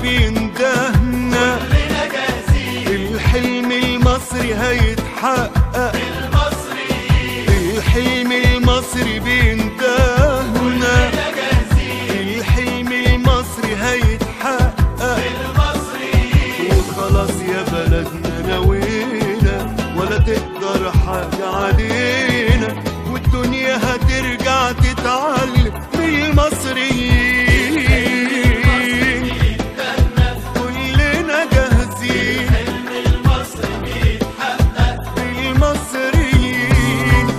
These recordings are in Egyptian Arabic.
بيندهنا كلنا جاهزين الحلم المصري هيتحقق المصريين الحلم المصري بيندهنا كلنا جاهزين الحلم المصري هيتحقق المصريين وخلاص يا بلدنا نوينا ولا تقدر حاجة علينا والدنيا هترجع تتعلم من المصريين كلنا جاهزين حلم المصري بيتحقق المصريين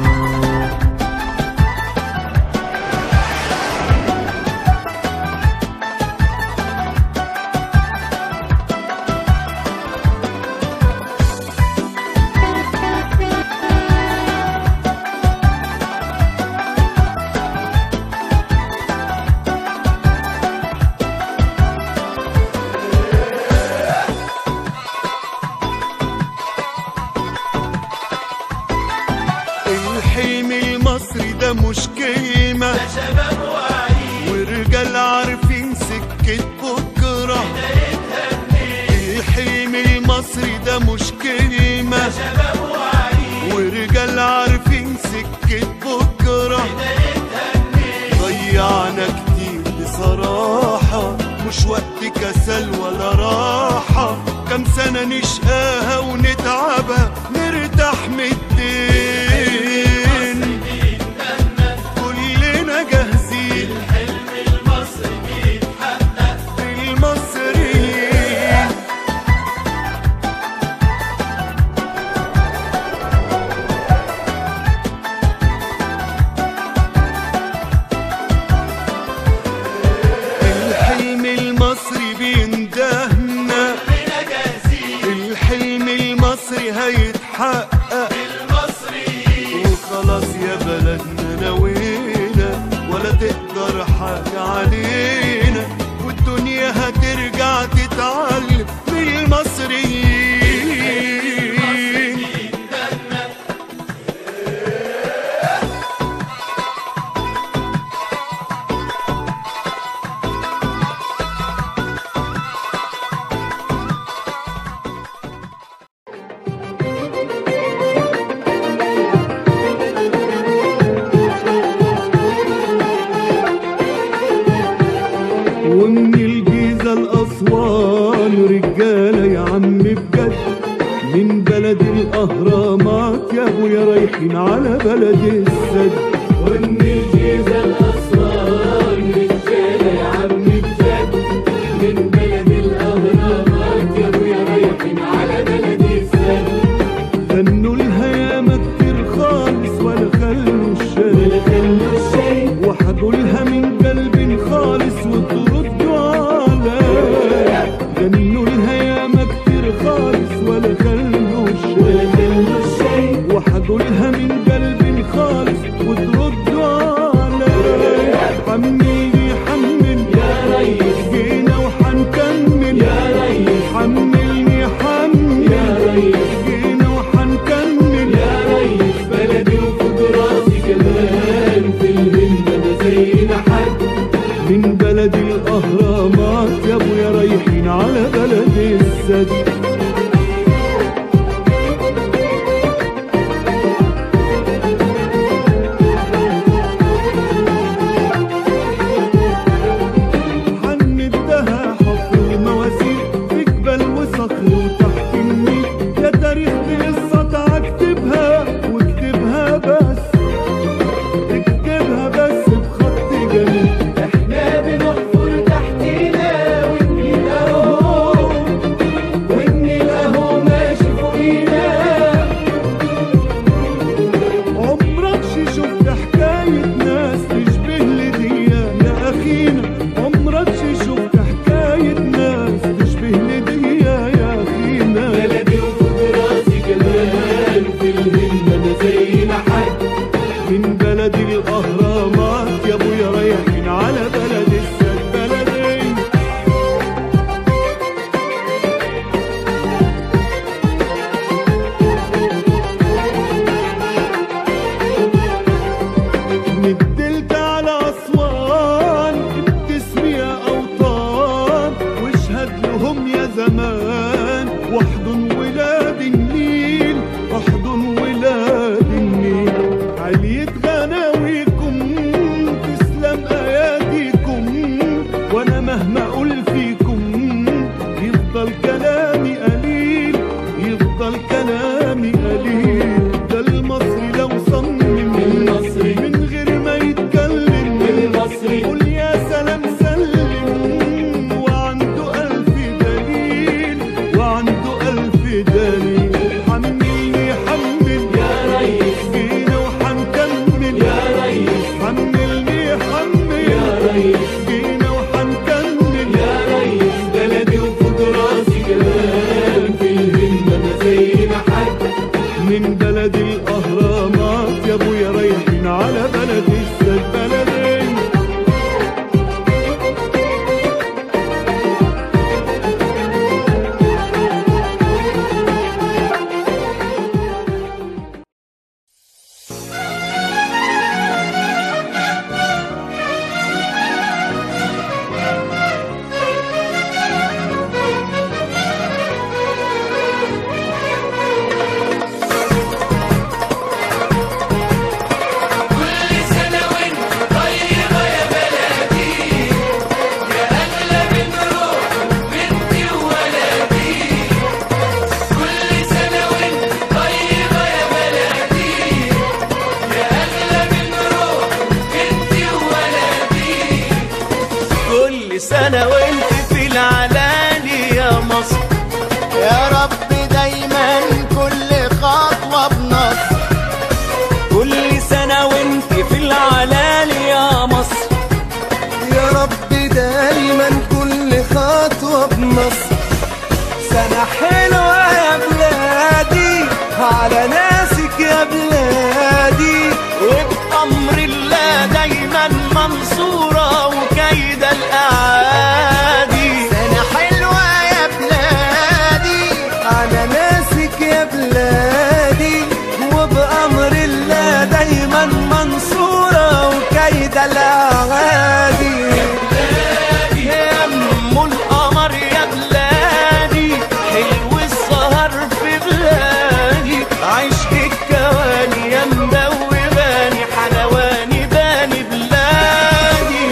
الحلم المصري ده مش كلمة يا شباب واعيين ورجال عارفين سكة بكرة الحلم المصري ده مش كلمة يا شباب واعيين ورجال عارفين سكة بكرة ضيعنا كتير بصراحة مش وقت كسل ولا راحة كم سنة نشقاها ونتعبها نرتاح من الدين كلنا جاهزين حلم المصري بيتحقق المصريين الحلم المصري بيندهنا كلنا جاهزين الحلم المصري هيتحقق المصريين وخلاص يا بلدنا نوينا ولا تقدر حاجة علينا والدنيا هترجع تتعلم من المصريين ومن الجيزة الأسوان رجالة يا عم بجد من بلد الأهرامات يا أبويا رايحين على بلد السد ومن الجيزة الأسوان رجالة يا عم بجد من بلد الأهرامات يا أبويا رايحين على بلد السد غنوا لها ياما كتير خالص ولا خلوا الشاي وحكوا لها من قلب خالص وتردوا عليا غنوا لها ياما كتير خالص ولا خلوا الشاي وحكوا لها من قلب خالص وتردوا عليا حملني حمل يا ريس جينا وحنكمل يا ريس حملني حمل يا ريس جينا وحنكمل يا ريس بلدي وفوق راسي كمان في الهمة ما زينا حد من بلد الأهرامات يا أبويا رايحين على بلد السد حندها حفر مواسير في جبل وصخر وتحت النيل يا تاريخ قصة اكتبها واكتبها بس اكتبها بس بخط جميل احنا بنحفر تحتنا والنيل اهو زمان واحضن ولاد النيل احضن ولاد النيل علية غناويكم تسلم اياديكم وانا مهما اقول فيكم يفضل كلامي قليل يفضل كلامي قليل ده المصري لو صمم المصري من غير ما يتكلم المصري قول يا سلام سلم وعنده ألف دليل وعنده ألف دليل حملني حمل يا ريس جينا وحنكمل يا ريس حملني حمل يا ريس جينا وحنكمل يا ريس بلدي وفوق راسي كمان في الهمة ما زي ما حد من بلد الأهرامات يا أبويا رايحين على بلد السد بلدين كل سنة وانت طيبة يا بلدي يا أغلى من روح بنتي وولدي كل سنة وانت طيبة يا بلدي يا أغلى من روح بنتي وولدي كل سنة وانت في العلالي يا مصر يا رب دايما كل خطوة بنصر كل سنة وانت في العلالي يا مصر يا رب دايما كل خطوة بنصر سنة حلوة يا بلادي على ناسك يا بلادي وبأمر الله دايما منصورة وكيد الأعادي سنة حلوة يا بلادي على ناسك يا بلادي وبأمر الله دايما منصورة وكيد الأعادي يا أم القمر يا بلادي حلو السهر في بلادي عشق الكواني يا مدوباني حلواني باني بلادي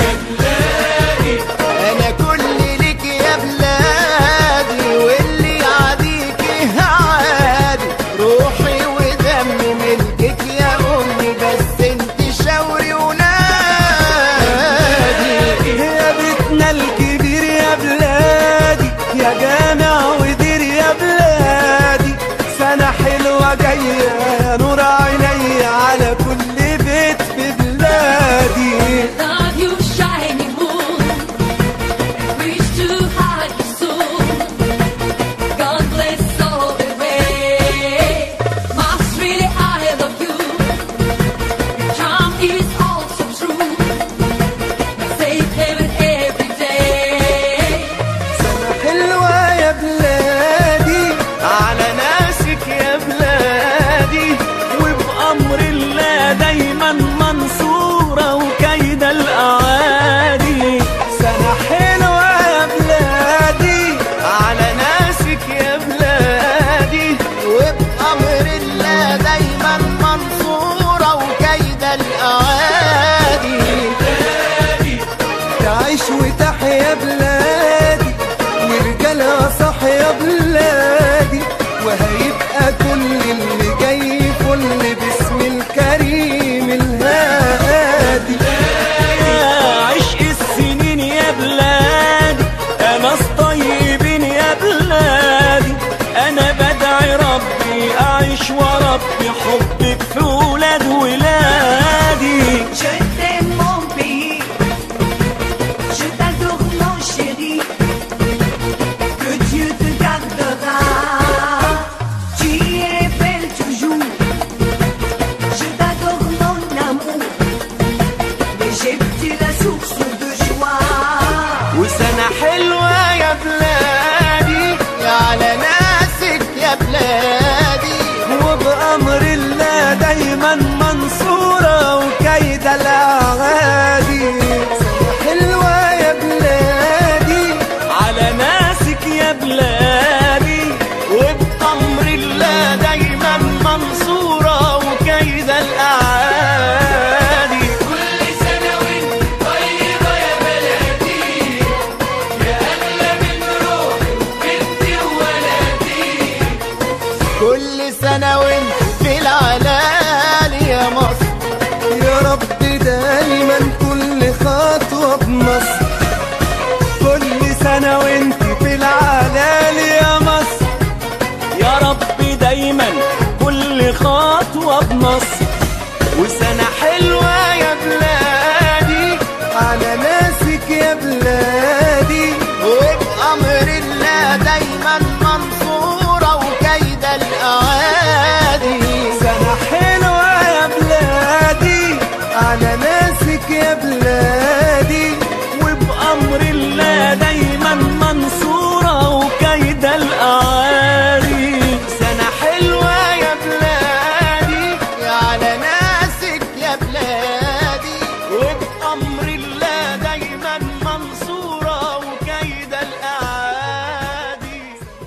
أنا كل ليك يا بلادي واللي يعاديك عادي روحي ودمي ملكك يا أمي بس انت شاوري ونادي يا بيتنا الكبير يا بلادي يا جامع ودير يا بلادي سنة حلوة جاية يا نور عيني على كل بيت في بلادي Love you, shining moon. Reach to hide your soul. God bless all the way. Must really I love you. Your charm is also true. Safe heaven every day. سنة حلوة يا بلادي على ناسك يا بلادي وبأمر الله دايما منصورة وكيد الأعادي سنة حلوة يا بلادي على ناسك يا بلادي وبأمر الله دايما منصورة وكيد الأعادي تعيش وتحيا بلادي ورجالها صح يا بلادي وهيبقى كل اللي جاي فل باسم الكريم الهادي عشق السنين يا بلادي ناس طيبين يا بلادي انا بدعي ربي اعيش وربي حبك في ولاد ولادي Je t'aime mon pays, je t'adore mon chéri, que Dieu te gardera, tu es belle toujours, je t'adore mon amour, l'Égypte est la source de joie. وسنة حلوة يا بلادي على ناسك يا بلادي وبأمر الله دايما منصورة وكيد الأعادي حلوة يا بلادي على ناسك يا بلادي سنة وانت في العلالي يا مصر يا رب دايما كل خطوة بمصر كل سنة وانت في العلالي يا مصر يا رب دايما كل خطوة بمصر وسنة حلوة يا بلادي على ناسك يا بلادي وبأمر الله دايما منصورة وكيد الأعادي سنة حلوة يا بلادي على ناسك يا بلادي وبأمر الله دايما منصورة وكيد الأعادي سنة حلوة يا بلادي على ناسك يا بلادي وبأمر الله دايما منصورة وكيد الأعادي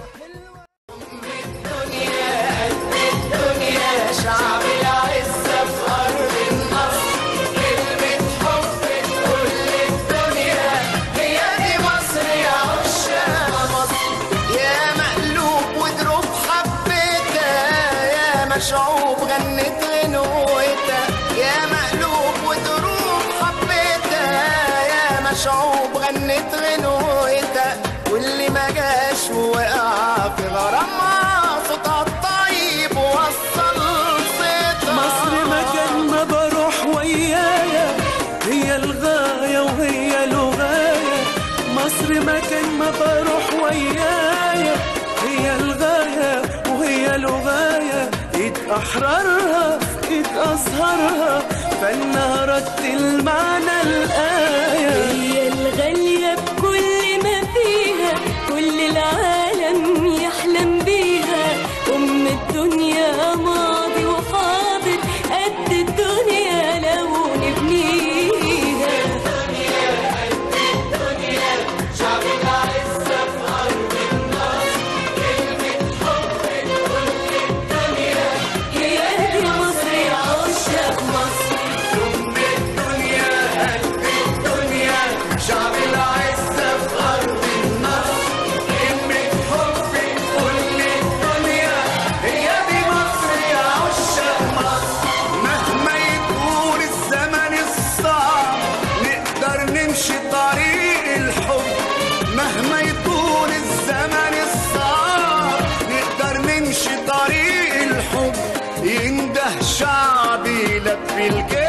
يا مقلوب ودروب حبيتها يا مشعوب غنت غنوتها يا مقلوب ودروب حبيتها يا مشعوب غنت غنوتها واللي ما جاش وقع في غرامها صوتها الطيب وصل صيتها مصر مكان ما بروح ويايا هي الغاية وهي لغاية مصر مكان ما بروح ويايا هي الغاية وهي لغاية ايد احرارها في ايد ازهرها فانها رتل معنى الايه هي الغالية بكل ما فيها كل العالم يحلم بيها أم الدنيا ماضي وحاضر قد الدنيا لو نبنيها هي دي مصر يا عشاق مصر مهما يكون الزمن الصعب نقدر نمشي طريق الحب مهما يكون الزمن الصعب نقدر نمشي طريق الحب ينده شعبي يلبي الجيش